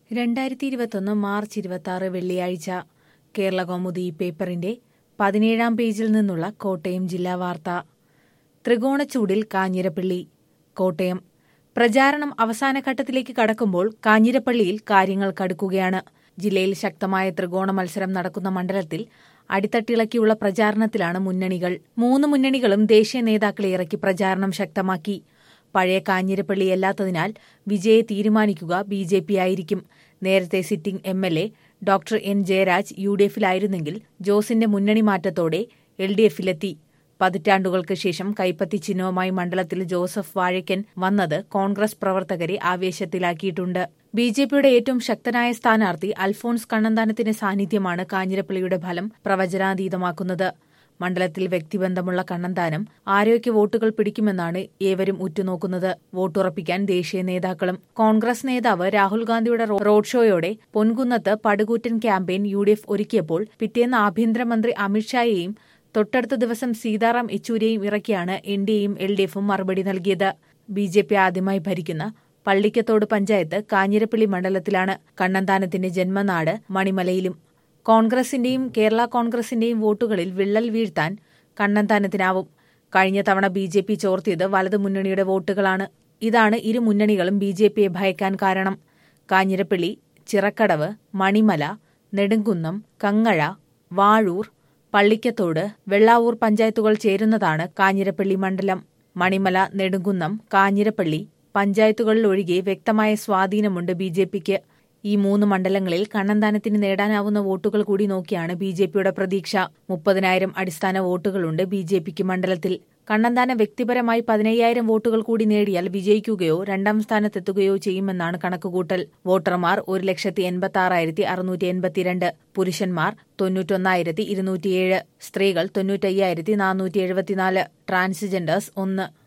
രണ്ടായിരത്തി ഇരുപത്തൊന്ന് മാർച്ച് ഇരുപത്തി ആറ് വെള്ളിയാഴ്ച കേരള കൗമുദി പേപ്പറിന്റെ പതിനേഴാം പേജിൽ നിന്നുള്ള കോട്ടയം ജില്ലാ വാർത്ത ത്രികോണച്ചൂടിൽ കാഞ്ഞിരപ്പള്ളി കോട്ടയം പ്രചാരണം അവസാന ഘട്ടത്തിലേക്ക് കടക്കുമ്പോൾ കാഞ്ഞിരപ്പള്ളിയിൽ കാര്യങ്ങൾ കടുക്കുകയാണ് ജില്ലയിൽ ശക്തമായ ത്രികോണ മത്സരം നടക്കുന്ന മണ്ഡലത്തിൽ അടിത്തട്ടിളക്കിയുള്ള പ്രചാരണത്തിലാണ് മുന്നണികൾ മൂന്ന് മുന്നണികളും ദേശീയ നേതാക്കളെ ഇറക്കി പ്രചാരണം ശക്തമാക്കി പഴയ കാഞ്ഞിരപ്പള്ളിയല്ലാത്തതിനാൽ വിജയെ തീരുമാനിക്കുക ബി ജെ പി ആയിരിക്കും നേരത്തെ sitting M L A doctor N Jayaraj U D എഫിലായിരുന്നെങ്കിൽ ജോസിന്റെ മുന്നണി മാറ്റത്തോടെ എൽ ഡി എഫിലെത്തി പതിറ്റാണ്ടുകൾക്ക് ശേഷം കൈപ്പത്തി ചിഹ്നവുമായി മണ്ഡലത്തിൽ ജോസഫ് വാഴയ്ക്കൻ വന്നത് കോൺഗ്രസ് പ്രവർത്തകരെ ആവേശത്തിലാക്കിയിട്ടുണ്ട് ബി ജെ പിയുടെ ഏറ്റവും ശക്തനായ സ്ഥാനാർത്ഥി അൽഫോൺസ് കണ്ണന്താനത്തിന്റെ സാന്നിധ്യമാണ് കാഞ്ഞിരപ്പള്ളിയുടെ ഫലം പ്രവചനാതീതമാക്കുന്നത് മണ്ഡലത്തിൽ വ്യക്തിബന്ധമുള്ള കണ്ണന്താനം ആരോഗ്യ വോട്ടുകൾ പിടിക്കുമെന്നാണ് ഏവരും ഉറ്റുനോക്കുന്നത് വോട്ടുറപ്പിക്കാൻ ദേശീയ നേതാക്കളും കോൺഗ്രസ് നേതാവ് രാഹുൽ ഗാന്ധിയുടെ റോഡ് ഷോയോടെ പൊൻകുന്നത്ത് പടുകൂറ്റൻ ക്യാമ്പയിൻ യു ഡി എഫ് ഒരുക്കിയപ്പോൾ പിറ്റേന്ന് ആഭ്യന്തരമന്ത്രി അമിത്ഷായെയും തൊട്ടടുത്ത ദിവസം സീതാറാം യെച്ചൂരിയെയും ഇറക്കിയാണ് എൻ ഡി എയും എൽ ഡി എഫും മറുപടി നൽകിയത് ബി ജെ പി ആദ്യമായി ഭരിക്കുന്ന പള്ളിക്കത്തോട് പഞ്ചായത്ത് കാഞ്ഞിരപ്പള്ളി മണ്ഡലത്തിലാണ് കണ്ണന്താനത്തിന്റെ ജന്മനാട് മണിമലയിലും കോൺഗ്രസിന്റെയും കേരള കോൺഗ്രസിന്റെയും വോട്ടുകളിൽ വിള്ളൽ വീഴ്ത്താൻ കണ്ണന്താനത്തിനാവും കഴിഞ്ഞ തവണ ബി ജെ പി ചോർത്തിയത് വലതു മുന്നണിയുടെ വോട്ടുകളാണ് ഇതാണ് ഇരു മുന്നണികളും ബി ജെ പിയെ ഭയക്കാൻ കാരണം കാഞ്ഞിരപ്പള്ളി ചിറക്കടവ് മണിമല നെടുങ്കുന്നം കങ്ങഴ വാഴൂർ പള്ളിക്കത്തോട് വെള്ളാവൂർ പഞ്ചായത്തുകൾ ചേരുന്നതാണ് കാഞ്ഞിരപ്പള്ളി മണ്ഡലം മണിമല നെടുങ്കുന്നം കാഞ്ഞിരപ്പള്ളി പഞ്ചായത്തുകളിലൊഴികെ വ്യക്തമായ സ്വാധീനമുണ്ട് ബി ജെ പിക്ക് ഈ മൂന്ന് മണ്ഡലങ്ങളിൽ കണ്ണന്താനത്തിന് നേടാനാവുന്ന വോട്ടുകൾ കൂടി നോക്കിയാണ് ബി ജെ പിയുടെ പ്രതീക്ഷ മുപ്പതിനായിരം അടിസ്ഥാന വോട്ടുകളുണ്ട് ബി ജെ പിക്ക് മണ്ഡലത്തിൽ കണ്ണന്താന വ്യക്തിപരമായി പതിനയ്യായിരം വോട്ടുകൾ കൂടി നേടിയാൽ വിജയിക്കുകയോ രണ്ടാം സ്ഥാനത്തെത്തുകയോ ചെയ്യുമെന്നാണ് കണക്കുകൂട്ടൽ വോട്ടർമാർ ഒരു ലക്ഷത്തി എൺപത്തി ആറായിരത്തി അറുന്നൂറ്റി എൺപത്തിരണ്ട് പുരുഷന്മാർ തൊണ്ണൂറ്റൊന്നായിരത്തി ഇരുന്നൂറ്റിയേഴ് സ്ത്രീകൾ തൊണ്ണൂറ്റയ്യായിരത്തി നാനൂറ്റി എഴുപത്തിനാല് ട്രാൻസ്ജെൻഡേഴ്സ് ഒന്ന്